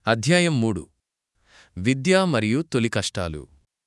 అధ్యాయం మూడు విద్య మరియు తొలి కష్టాలు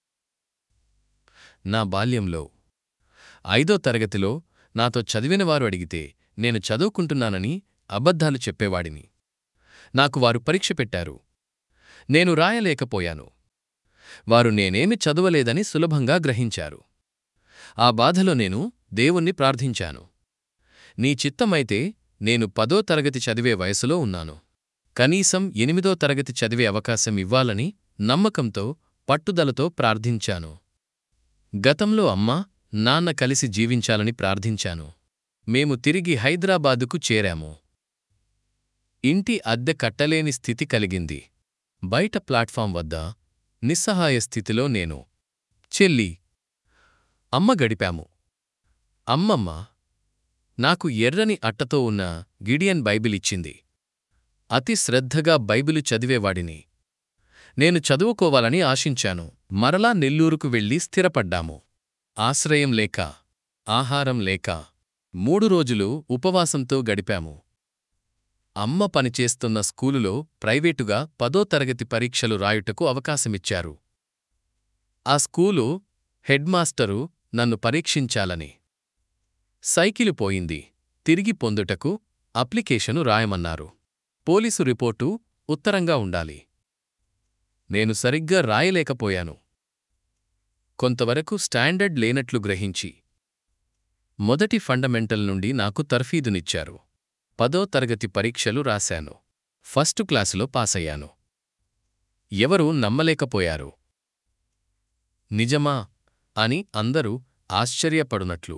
నా బాల్యంలో ఐదో తరగతిలో నాతో చదివినవారు అడిగితే నేను చదువుకుంటున్నానని అబద్ధాలు చెప్పేవాడిని నాకు వారు పరీక్ష పెట్టారు నేను రాయలేకపోయాను వారు నేనేమి చదవలేదని సులభంగా గ్రహించారు ఆ బాధలో నేను దేవుణ్ణి ప్రార్థించాను నీ చిత్తమైతే నేను పదో తరగతి చదివే వయసులో ఉన్నాను కనీసం ఎనిమిదో తరగతి చదివే అవకాశం ఇవ్వాలని నమ్మకంతో పట్టుదలతో ప్రార్థించాను గతంలో అమ్మ నాన్న కలిసి జీవించాలని ప్రార్థించాను మేము తిరిగి హైదరాబాదుకు చేరాము ఇంటి అద్దె కట్టలేని స్థితి కలిగింది బయట ప్లాట్ఫాం వద్ద నిస్సహాయ స్థితిలో నేను చెల్లి అమ్మ గడిపాము అమ్మమ్మ నాకు ఎర్రని అట్టతో ఉన్న గిడియన్ బైబిల్ ఇచ్చింది అతి శ్రద్ధగా బైబిలు చదివేవాడిని నేను చదువుకోవాలని ఆశించాను మరలా నెల్లూరుకు వెళ్లి స్థిరపడ్డాము ఆశ్రయం లేక ఆహారం లేక మూడు రోజులు ఉపవాసంతో గడిపాము అమ్మ పనిచేస్తున్న స్కూలులో ప్రైవేటుగా పదో తరగతి పరీక్షలు రాయుటకు అవకాశమిచ్చారు ఆ స్కూలు హెడ్మాస్టరు నన్ను పరీక్షించాలని సైకిలు పోయింది తిరిగి పొందుటకు అప్లికేషను రాయమన్నారు పోలీసు రిపోర్టు ఉత్తరంగా ఉండాలి నేను సరిగ్గా రాయలేకపోయాను కొంతవరకు స్టాండర్డ్ లేనట్లు గ్రహించి మొదటి ఫండమెంటల్ నుండి నాకు తర్ఫీదునిచ్చారు పదో తరగతి పరీక్షలు రాశాను ఫస్టు క్లాసులో పాసయ్యాను ఎవరూ నమ్మలేకపోయారు నిజమా అని అందరూ ఆశ్చర్యపడునట్లు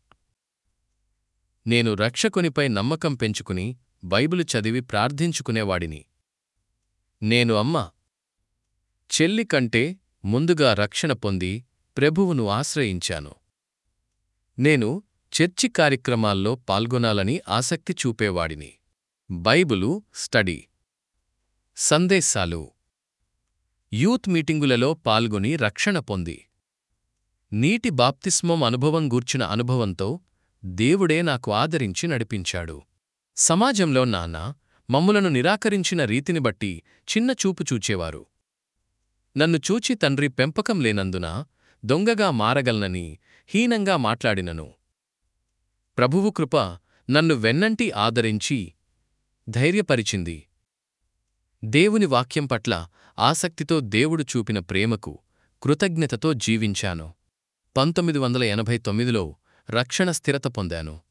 నేను రక్షకునిపై నమ్మకం పెంచుకుని బైబిలు చదివి ప్రార్థించుకునేవాడిని నేను అమ్మ చెల్లి కంటే ముందుగా రక్షణ పొంది ప్రభువును ఆశ్రయించాను నేను చర్చి కార్యక్రమాల్లో పాల్గొనాలని ఆసక్తి చూపేవాడిని బైబిలు స్టడీ సందేశాలు యూత్ మీటింగులలో పాల్గొని రక్షణ పొంది నీటి బాప్తిస్మం అనుభవం గూర్చిన అనుభవంతో దేవుడే నాకు ఆదరించి నడిపించాడు సమాజంలో నాన్న మమ్ములను నిరాకరించిన రీతిని బట్టి చిన్న చూపు చూచేవారు నన్ను చూచి తండ్రి పెంపకం లేనందున దొంగగా మారగలనని హీనంగా మాట్లాడినను ప్రభువు కృప నన్ను వెన్నంటి ఆదరించి ధైర్యపరిచింది దేవుని వాక్యం పట్ల ఆసక్తితో దేవుడు చూపిన ప్రేమకు కృతజ్ఞతతో జీవించాను పంతొమ్మిది వందల ఎనభై తొమ్మిదిలో రక్షణ స్థిరత పొందాను